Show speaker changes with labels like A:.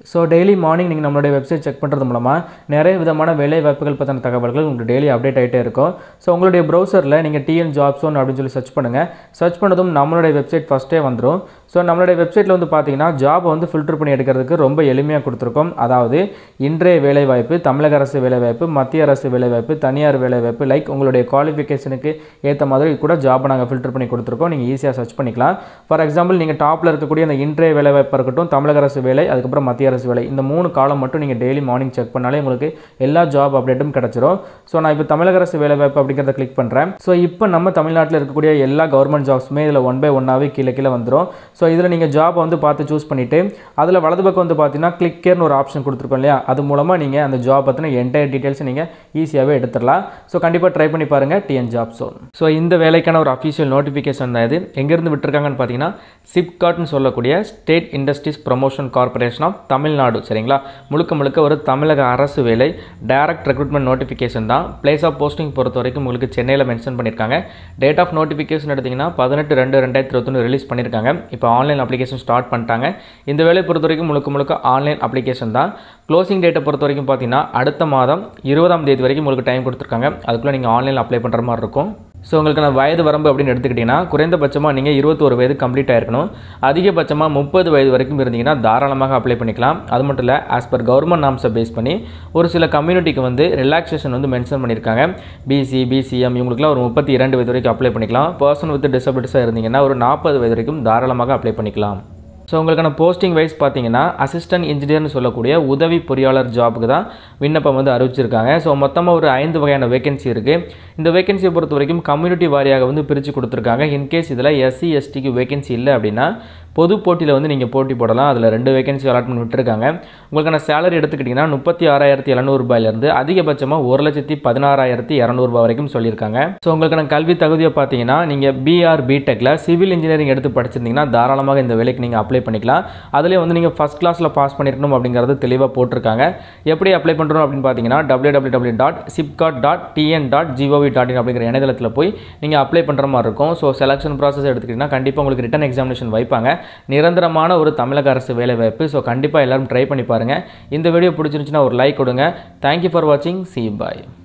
A: so daily morning நீங்கள் நம்மளுடைய website check பண்ணுறது மூலமாக நிறைய விதமான வேலை வாய்ப்புகள் பற்றின தகவல்கள் உங்களுக்கு டெய்லி அப்டேட் ஆகிட்டே இருக்கும் ஸோ உங்களுடைய ப்ரௌசரில் நீங்கள் டிஎன் ஜாப்ஸ் ஒன் அப்படின்னு சொல்லி சர்ச் பண்ணுங்கள் சர்ச் பண்ணதும் நம்மளுடைய வெப்சைட் ஃபஸ்ட்டே வந்துடும் ஸோ நம்மளுடைய வெப்சைட்டில் வந்து பார்த்தீங்கன்னா ஜாப் வந்து ஃபில்டர் பண்ணி எடுக்கிறதுக்கு ரொம்ப எளிமையாக கொடுத்துருக்கோம் அதாவது இன்றைய வேலைவாய்ப்பு தமிழக அரசு வேலைவாய்ப்பு மத்திய அரசு வேலைவாய்ப்பு தனியார் வேலைவாய்ப்பு லைக் உங்களுடைய குவாலிஃபிகேஷனுக்கு ஏற்ற மாதிரி கூட ஜாப்பை நாங்கள் ஃபில்டர் பண்ணி கொடுத்துருக்கோம் நீங்கள் ஈஸியாக சர்ச் பண்ணிக்கலாம் ஃபார் எக்ஸாம்பிள் நீங்கள் டாப்பில் இருக்கக்கூடிய அந்த இன்றைய வேலைவாய்ப்பாக இருக்கட்டும் தமிழக அரசு வேலை அதுக்கப்புறம் மத்திய அரசு வேலை இந்த மூணு காலம் மட்டும் நீங்கள் டெய்லி மார்னிங் செக் பண்ணாலே உங்களுக்கு எல்லா ஜாப் அப்டேட்டும் கிடச்சிரும் ஸோ நான் இப்போ தமிழக அரசு வேலைவாய்ப்பு அப்படிங்கிறத கிளிக் பண்ணுறேன் ஸோ இப்போ நம்ம தமிழ்நாட்டில் இருக்கக்கூடிய எல்லா கவர்மெண்ட் ஜாப்ஸுமே இதில் ஒன் பை ஒன்னாகவே கீழே கீழே வந்துடும் ஸோ இதில் நீங்கள் ஜாப் வந்து பார்த்து சூஸ் பண்ணிவிட்டு அதில் வலது பக்கம் வந்து பார்த்தீங்கன்னா கிளிக்கேர்னு ஒரு ஆப்ஷன் கொடுத்துருக்கோம் இல்லையா அது மூலமாக நீங்கள் அந்த ஜாப் பற்றின என்டையர் டீட்டெயில்ஸ் நீங்கள் ஈஸியாகவே எடுத்துடலாம் ஸோ கண்டிப்பாக ட்ரை பண்ணி பாருங்கள் டிஎன் ஜாப் ஸோன் ஸோ இந்த வேலைக்கான ஒரு அஃபீஷியல் நோட்டிஃபிகேஷன் தான் இது எங்கேருந்து விட்டுருக்காங்கன்னு பார்த்தீங்கன்னா சிப்காட்னு சொல்லக்கூடிய state industries promotion corporation of Tamil Nadu சரிங்களா முழுக்க முழுக்க ஒரு தமிழக அரசு வேலை டைரக்ட் ரெக்ரூட்மெண்ட் நோட்டிஃபிகேஷன் தான் பிளேஸ் ஆஃப் போஸ்டிங் பொறுத்த வரைக்கும் உங்களுக்கு சென்னையில் மென்ஷன் பண்ணியிருக்காங்க டேட் ஆஃப் நோட்டிஃபிகேஷன் எடுத்திங்கன்னா பதினெட்டு ரெண்டு ரெண்டாயிரத்தி இருபத்தொன்று ரிலீஸ் பண்ணியிருக்காங்க இப்போ ஆன்லைன் அப்ளிகேஷன் ஸ்டார்ட் பண்ணிட்டாங்க இந்த வேலையை பொறுத்த வரைக்கும் முழுக்க முழுக்க ஆன்லைன் அப்ளிகேஷன் தான் க்ளோசிங் டேட்டை பொறுத்த வரைக்கும் பார்த்தீங்கன்னா அடுத்த மாதம் இருபதாம் தேதி வரைக்கும் உங்களுக்கு டைம் கொடுத்துருக்காங்க அதுக்குள்ளே நீங்கள் ஆன்லைனில் அப்ளை பண்ணுற மாதிரி இருக்கும் ஸோ உங்களுக்கு நான் வயது வரம்பு அப்படின்னு எடுத்துக்கிட்டிங்கன்னா குறைந்தபட்சமாக நீங்கள் இருபத்தோரு வயது கம்ப்ளீட் ஆயிருக்கணும் அதிகபட்சமாக முப்பது வயது வரைக்கும் இருந்தீங்கன்னா தாராளமாக அப்ளை பண்ணிக்கலாம் அது மட்டும் இல்லை ஆஸ் பர் கவர்மெண்ட் நாம்ஸை பேஸ் பண்ணி ஒரு சில கம்யூனிட்டிக்கு வந்து ரிலாக்ஸேஷன் வந்து மென்ஷன் பண்ணியிருக்காங்க பிசி பிசிஎம் இவங்களுக்குலாம் ஒரு முப்பத்தி இரண்டு வயது வரைக்கும் அப்ளை பண்ணிக்கலாம் பர்சன் வித் டிசபிலிட்டிஸாக இருந்தீங்கன்னா ஒரு நாற்பது வயது வரைக்கும் தாராளமாக அப்ளை பண்ணிக்கலாம் ஸோ உங்களுக்கான போஸ்டிங் வைஸ் பார்த்தீங்கன்னா அசிஸ்டன்ட் இன்ஜினியர்னு சொல்லக்கூடிய உதவி பொறியாளர் ஜாபுக்கு தான் விண்ணப்பம் வந்து அறிவிச்சிருக்காங்க ஸோ மொத்தமாக ஒரு ஐந்து வகையான வேகன்சி இருக்குது இந்த வேகன்சியை பொறுத்த வரைக்கும் கம்யூனிட்டி வாரியாக வந்து பிரித்து கொடுத்துருக்காங்க இன்கேஸ் இதில் எஸ்சி எஸ்டிக்கு வேகன்சி இல்லை அப்படின்னா பொது போட்டியில் வந்து நீங்கள் போட்டி போடலாம் அதில் ரெண்டு வேகன்சி அலாட்மெண்ட் விட்டுருக்காங்க உங்களுக்கான சேலரி எடுத்துக்கிட்டிங்கன்னா முப்பத்தி ஆறாயிரத்தி எழுநூறுபாயிலேருந்து அதிகபட்சமாக ஒரு லட்சத்தி பதினாறாயிரத்தி இரநூறுபா வரைக்கும் சொல்லியிருக்காங்க ஸோ உங்களுக்கான கல்வி தகுதியை பார்த்தீங்கன்னா நீங்கள் பிஆர் பிடெக்கில் சிவில் இன்ஜினியரிங் எடுத்து படிச்சிருந்தீங்கன்னா தாராளமாக இந்த வேலைக்கு நீங்கள் அப்ளை பண்ணிக்கலாம் அதிலே வந்து நீங்கள் ஃபஸ்ட் கிளாஸில் பாஸ் பண்ணியிருக்கணும் அப்படிங்கிறது தெளிவாக போட்டிருக்காங்க எப்படி அப்ளை பண்ணுறோம் அப்படின்னு பார்த்தீங்கன்னா W W W dot SIPCOT dot TN dot gov dot in அப்படிங்கிற இணையதளத்தில் போய் நீங்கள் அப்ளை பண்ணுற மாதிரி இருக்கும் ஸோ செலக்ஷன் ப்ராசஸ் எடுத்துக்கிட்டிங்கன்னா கண்டிப்பாக உங்களுக்கு ரிட்டன் எக்ஸாமினேஷன் வைப்பாங்க நிரந்தரமான ஒரு தமிழக அரசு வேலைவாய்ப்பு ஸோ கண்டிப்பாக எல்லோரும் ட்ரை பண்ணி பாருங்கள் இந்த வீடியோ பிடிச்சிருந்துச்சுன்னா ஒரு லைக் கொடுங்க தேங்க்யூ ஃபார் வாட்சிங் சி பாய்